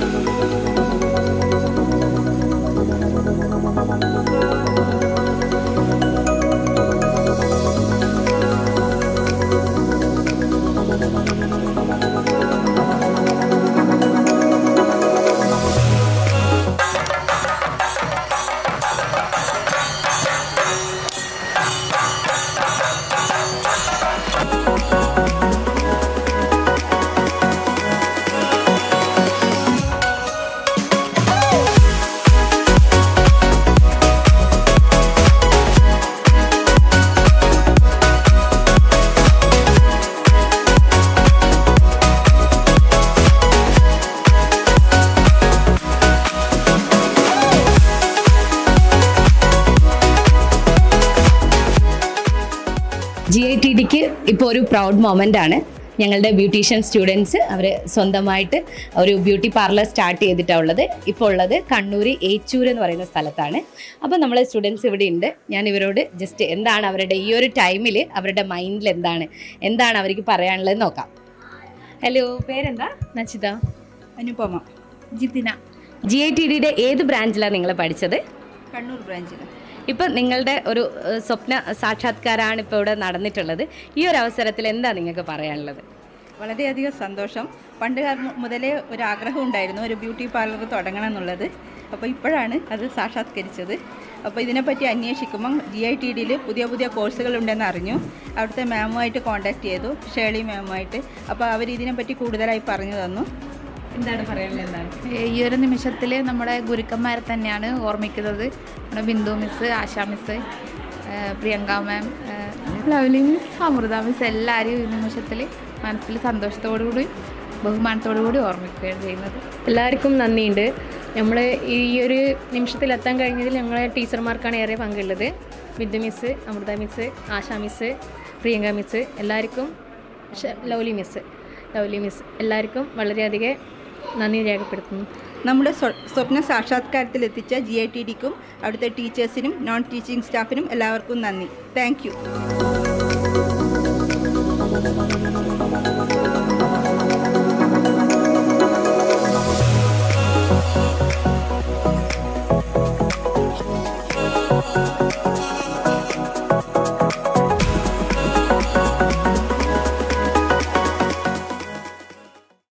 G I T ഡിക്ക് ഇപ്പോൾ ഒരു പ്രൗഡ് മൊമെൻ്റ് ആണ് ഞങ്ങളുടെ ബ്യൂട്ടീഷ്യൻ സ്റ്റുഡൻസ് അവർ സ്വന്തമായിട്ട് ഒരു ബ്യൂട്ടി പാർലർ സ്റ്റാർട്ട് ചെയ്തിട്ടാണ് ഉള്ളത് ഇപ്പോൾ ഉള്ളത് കണ്ണൂർ ഏച്ചൂർ എന്ന് പറയുന്ന സ്ഥലത്താണ് അപ്പോൾ നമ്മളെ സ്റ്റുഡൻസ് ഇവിടെ ഉണ്ട് ഞാൻ ഇവരോട് ജസ്റ്റ് എന്താണ് അവരുടെ ഈ ഒരു ടൈമിൽ അവരുടെ മൈൻഡിൽ എന്താണ് എന്താണ് അവർക്ക് പറയാനുള്ളത് നോക്കാം ഹലോ പേരെന്താ Nachitha Anupama Jithina G I T ഡിയുടെ ഏത് ബ്രാഞ്ചിലാണ് നിങ്ങൾ പഠിച്ചത് കണ്ണൂർ ബ്രാഞ്ചിൽ ഇപ്പം നിങ്ങളുടെ ഒരു ഏഹ്, സ്വപ്ന സാക്ഷാത്കാരമാണ് ഇപ്പോൾ ഇവിടെ നടന്നിട്ടുള്ളത് ഈ ഒരു അവസരത്തിൽ എന്താ നിങ്ങൾക്ക് പറയാനുള്ളത് വളരെയധികം സന്തോഷം പണ്ട് കാലം മുതലേ ഒരു ആഗ്രഹം ഉണ്ടായിരുന്നു ഒരു ബ്യൂട്ടി പാർലർ തുടങ്ങണം എന്നുള്ളത് അപ്പോൾ ഇപ്പോഴാണ് അത് സാക്ഷാത്കരിച്ചത് അപ്പോൾ ഇതിനെപ്പറ്റി അന്വേഷിക്കുമ്പം ജി ഐ ടി ഡിയിൽ പുതിയ പുതിയ കോഴ്സുകൾ ഉണ്ടെന്ന് അറിഞ്ഞു അവിടുത്തെ മാമുമായിട്ട് കോൺടാക്ട് ചെയ്തു ഷേളി മാമുമായിട്ട് അപ്പോൾ അവർ ഇതിനെപ്പറ്റി കൂടുതലായി പറഞ്ഞു തന്നു എന്താണ് പറയാനുള്ളത് എന്താണ് ഈ ഒരു നിമിഷത്തിൽ നമ്മുടെ ഗുരുക്കന്മാരെ തന്നെയാണ് ഓർമ്മിക്കുന്നത് നമ്മുടെ ബിന്ദു മിസ് ആശാ മിസ് ഏഹ് പ്രിയങ്ക മാം ഏഹ് ലവ്ലി മിസ് അമൃത മിസ് എല്ലാവരും ഈ നിമിഷത്തിൽ മനസ്സിൽ സന്തോഷത്തോടു കൂടി ബഹുമാനത്തോടു കൂടി ഓർമ്മിക്കുകയാണ് ചെയ്യുന്നത് എല്ലാവർക്കും നന്ദിയുണ്ട് നമ്മൾ ഈ ഒരു നിമിഷത്തിലെത്താൻ കഴിഞ്ഞതിൽ ഞങ്ങളെ ടീച്ചർമാർക്കാണ് ഏറെ പങ്കുള്ളത് Vidya miss Amrita miss Asha miss Priyanka miss എല്ലാവർക്കും ഷ- ലൗലി മിസ് ലൗലി മിസ് എല്ലാവർക്കും വളരെയധികം നന്ദി രേഖപ്പെടുത്തുന്നു നമ്മുടെ സ്വ- സ്വപ്ന സാക്ഷാത്കാരത്തിൽ എത്തിച്ച ജി ഐ ടി ഡിക്കും അവിടുത്തെ ടീച്ചേഴ്സിനും നോൺ ടീച്ചിങ് സ്റ്റാഫിനും എല്ലാവർക്കും നന്ദി താങ്ക് യു